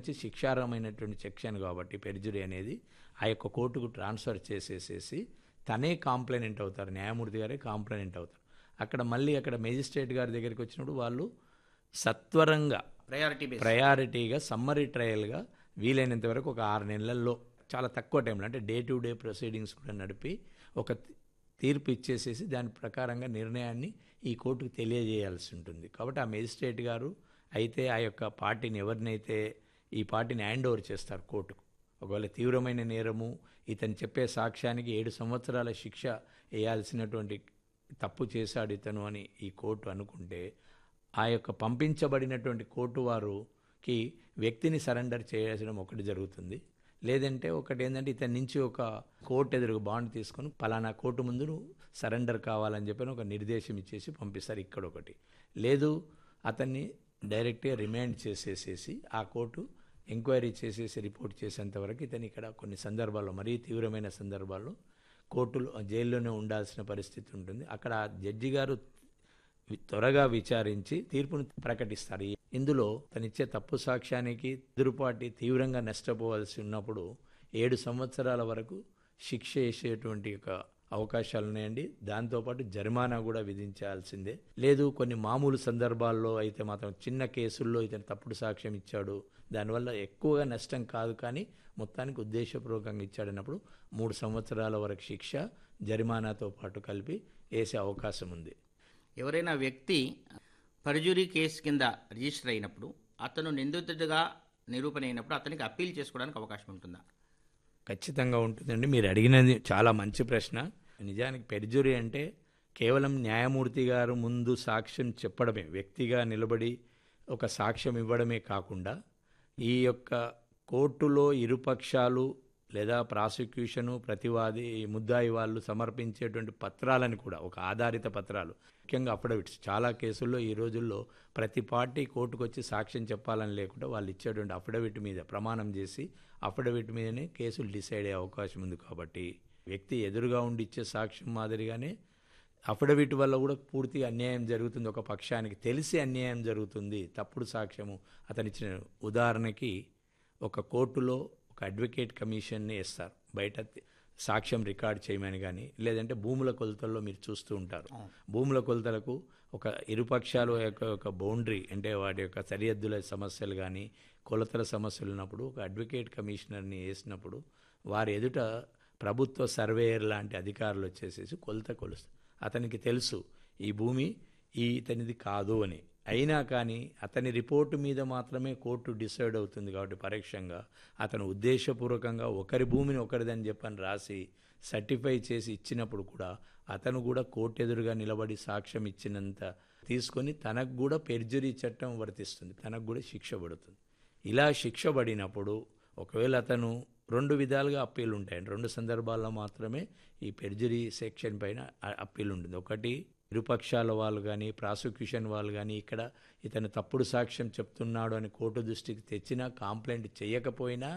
వచ్చి శిక్షార్హమైనటువంటి సెక్షన్ కాబట్టి పెర్జురీ అనేది ఆ యొక్క కోర్టుకు ట్రాన్స్ఫర్ చేసేసేసి తనే కాంప్లైనెంట్ అవుతారు న్యాయమూర్తి గారే కాంప్లైనెంట్ అవుతారు అక్కడ మళ్ళీ అక్కడ మేజిస్ట్రేట్ గారి దగ్గరికి వచ్చినప్పుడు వాళ్ళు సత్వరంగా ప్రయారిటీ బేస్ ప్రయారిటీగా సమ్మరీ ట్రయల్గా వీలైనంత వరకు ఒక ఆరు నెలల్లో చాలా తక్కువ టైంలో అంటే డే టు డే ప్రొసీడింగ్స్ కూడా నడిపి ఒక తీ- తీర్పు ఇచ్చేసేసి దాని ప్రకారంగా నిర్ణయాన్ని ఈ కోర్టుకు తెలియజేయాల్సి ఉంటుంది కాబట్టి ఆ మేజిస్ట్రేట్ గారు అయితే ఆ యొక్క పార్టీని ఎవరినైతే ఈ పార్టీని హ్యాండ్ ఓవర్ చేస్తారు కోర్టుకు ఒకవేళ తీవ్రమైన నేరము ఇతను చెప్పే సాక్ష్యానికి ఏడు సంవత్సరాల శిక్ష వేయాల్సినటువంటి తప్పు చేశాడు ఇతను అని ఈ కోర్టు అనుకుంటే ఆ యొక్క పంపించబడినటువంటి కోర్టు వారుకి వ్యక్తిని సరెండర్ చేయడం ఒకటి జరుగుతుంది లేదంటే ఒకటి ఏంటంటే ఇతని నుంచి ఒక కోర్టు ఎదురుగా బాండ్ తీసుకొని పలానా కోర్టు ముందు నువ్వు సరెండర్ కావాలని చెప్పి ఒక నిర్దేశం ఇచ్చేసి పంపిస్తారు ఇక్కడ ఒకటి లేదు అతన్ని డైరెక్ట్గా రిమాండ్ చేసేసేసి ఆ కోర్టు ఎంక్వైరీ చేసేసి రిపోర్ట్ చేసేంత వరకు ఇతను ఇక్కడ కొన్ని సందర్భాల్లో మరీ తీవ్రమైన సందర్భాల్లో కోర్టులో జైల్లోనే ఉండాల్సిన పరిస్థితి ఉంటుంది అక్కడ ఆ జడ్జి గారు వి- త్వరగా విచారించి తీర్పును ప్రకటిస్తారు ఇందులో తనిచ్చే తప్పు సాక్ష్యానికి ఎదురుపాటి తీవ్రంగా నష్టపోవాల్సి ఉన్నప్పుడు ఏడు సంవత్సరాల వరకు శిక్ష వేసేటువంటి ఒక అవకాశాలు ఉన్నాయండి దాంతోపాటు జరిమానా కూడా విధించాల్సిందే లేదు కొన్ని మామూలు సందర్భాల్లో అయితే మాత్రం చిన్న కేసుల్లో ఇతను తప్పుడు సాక్ష్యం ఇచ్చాడు దానివల్ల ఎక్కువగా నష్టం కాదు కానీ మొత్తానికి ఉద్దేశపూర్వకంగా ఇచ్చాడన్నప్పుడు మూడు సంవత్సరాల వరకు శిక్ష జరిమానాతో పాటు కలిపి వేసే అవకాశం ఉంది ఎవరైనా వ్యక్తి పర్జురీ కేసు కింద రిజిస్టర్ అయినప్పుడు అతను నిందితుడిగా నిరూపణ అయినప్పుడు అతనికి అప్పీల్ చేసుకోవడానికి అవకాశం ఉంటుందా ఖచ్చితంగా ఉంటుందండి మీరు అడిగినది చాలా మంచి ప్రశ్న నిజానికి పెర్జురీ అంటే కేవలం న్యాయమూర్తి గారు ముందు సాక్ష్యం చెప్పడమే వ్యక్తిగా నిలబడి ఒక సాక్ష్యం ఇవ్వడమే కాకుండా ఈ యొక్క కోర్టులో ఇరుపక్షాలు లేదా ప్రాసిక్యూషను ప్రతివాది ముద్దాయి వాళ్ళు సమర్పించేటువంటి పత్రాలను కూడా ఒక ఆధారిత పత్రాలు ముఖ్యంగా అఫిడవిట్స్ చాలా కేసుల్లో ఈ రోజుల్లో ప్రతి పార్టీ కోర్టుకు వచ్చి సాక్ష్యం చెప్పాలని లేకుండా వాళ్ళు ఇచ్చేటువంటి అఫిడవిట్ మీద ప్రమాణం చేసి అఫిడవిట్ మీదనే కేసులు డిసైడ్ అయ్యే అవకాశం ఉంది కాబట్టి వ్యక్తి ఎదురుగా ఉండి ఇచ్చే సాక్ష్యం మాదిరిగానే అఫిడవిట్ వల్ల కూడా పూర్తిగా అన్యాయం జరుగుతుంది ఒక పక్షానికి తెలిసి అన్యాయం జరుగుతుంది తప్పుడు సాక్ష్యము అతను ఇచ్చిన ఉదాహరణకి ఒక కోర్టులో ఒక అడ్వకేట్ కమిషన్ని వేస్తారు బయట తి- సాక్ష్యం రికార్డ్ చేయమని కానీ లేదంటే భూముల కొలతల్లో మీరు చూస్తూ ఉంటారు భూముల కొలతలకు ఒక ఇరుపక్షాలు యొక్క ఒక బౌండరీ అంటే వాటి యొక్క సరిహద్దుల సమస్యలు కానీ కొలతల సమస్యలు ఉన్నప్పుడు ఒక అడ్వకేట్ కమిషనర్ని వేసినప్పుడు వారి ఎదుట ప్రభుత్వ సర్వేయర్ లాంటి అధికారులు వచ్చేసేసి కొలత కొలుస్తారు అతనికి తెలుసు ఈ భూమి ఈ ఇతనిది కాదు అని అయినా కానీ అతని రిపోర్టు మీద మాత్రమే కోర్టు డిసైడ్ అవుతుంది కాబట్టి పరోక్షంగా అతను ఉద్దేశపూర్వకంగా ఒకరి భూమిని ఒకరిదని చెప్పని రాసి సర్టిఫై చేసి ఇచ్చినప్పుడు కూడా అతను కూడా కోర్టు ఎదురుగా నిలబడి సాక్ష్యం ఇచ్చినంత తీసుకొని తనకు కూడా పెర్జరీ చట్టం వర్తిస్తుంది తనకు కూడా శిక్ష పడుతుంది ఇలా శిక్ష పడినప్పుడు ఒకవేళ అతను రెండు విధాలుగా అప్పీల్ ఉంటాయి రెండు సందర్భాల్లో మాత్రమే ఈ పెర్జరీ సెక్షన్ పైన అ- అప్పీల్ ఉంటుంది ఒకటి ఇరుపక్షాల వాళ్ళు కానీ ప్రాసిక్యూషన్ వాళ్ళు కానీ ఇక్కడ ఇతను తప్పుడు సాక్ష్యం చెప్తున్నాడు అని కోర్టు దృష్టికి తెచ్చినా కాంప్లైంట్ చేయకపోయినా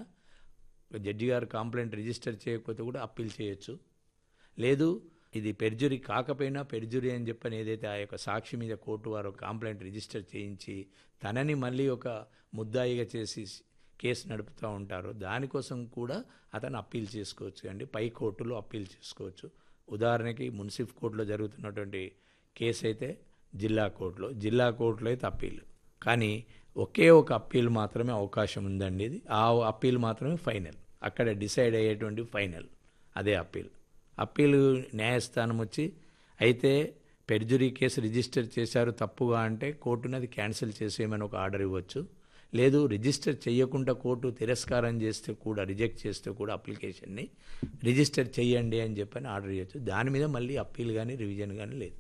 జడ్జి గారు కాంప్లైంట్ రిజిస్టర్ చేయకపోతే కూడా అప్పీల్ చేయొచ్చు లేదు ఇది పెర్జురీ కాకపోయినా పెర్జురీ అని చెప్పని ఏదైతే ఆ యొక్క సాక్షి మీద కోర్టు వారు కాంప్లైంట్ రిజిస్టర్ చేయించి తనని మళ్ళీ ఒక ముద్దాయిగా చేసి కేసు నడుపుతూ ఉంటారో దానికోసం కూడా అతను అప్పీల్ చేసుకోవచ్చు అండి పై కోర్టులో అప్పీల్ చేసుకోవచ్చు ఉదాహరణకి మున్సిఫ్ కోర్టులో జరుగుతున్నటువంటి కేసు అయితే జిల్లా కోర్టులో జిల్లా కోర్టులో అయితే అప్పీల్ కానీ ఒకే ఒక అప్పీల్ మాత్రమే అవకాశం ఉందండి ఇది ఆ అప్పీల్ మాత్రమే ఫైనల్ అక్కడ డిసైడ్ అయ్యేటువంటి ఫైనల్ అదే అప్పీల్ అప్పీల్ న్యాయస్థానం వచ్చి అయితే పెర్జురీ కేసు రిజిస్టర్ చేశారు తప్పుగా అంటే కోర్టుని అది క్యాన్సిల్ చేసేయమని ఒక ఆర్డర్ ఇవ్వచ్చు లేదు రిజిస్టర్ చేయకుండా కోర్టు తిరస్కారం చేస్తే కూడా రిజెక్ట్ చేస్తే కూడా అప్లికేషన్ని రిజిస్టర్ చేయండి అని చెప్పని ఆర్డర్ ఇవ్వచ్చు దాని మీద మళ్ళీ అప్పీల్ కానీ రివిజన్ కానీ లేదు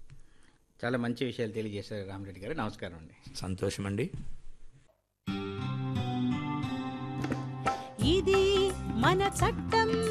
చాలా మంచి విషయాలు తెలియజేశారు రామరెడ్డి గారు నమస్కారం అండి సంతోషం అండి ఇది మన చట్టం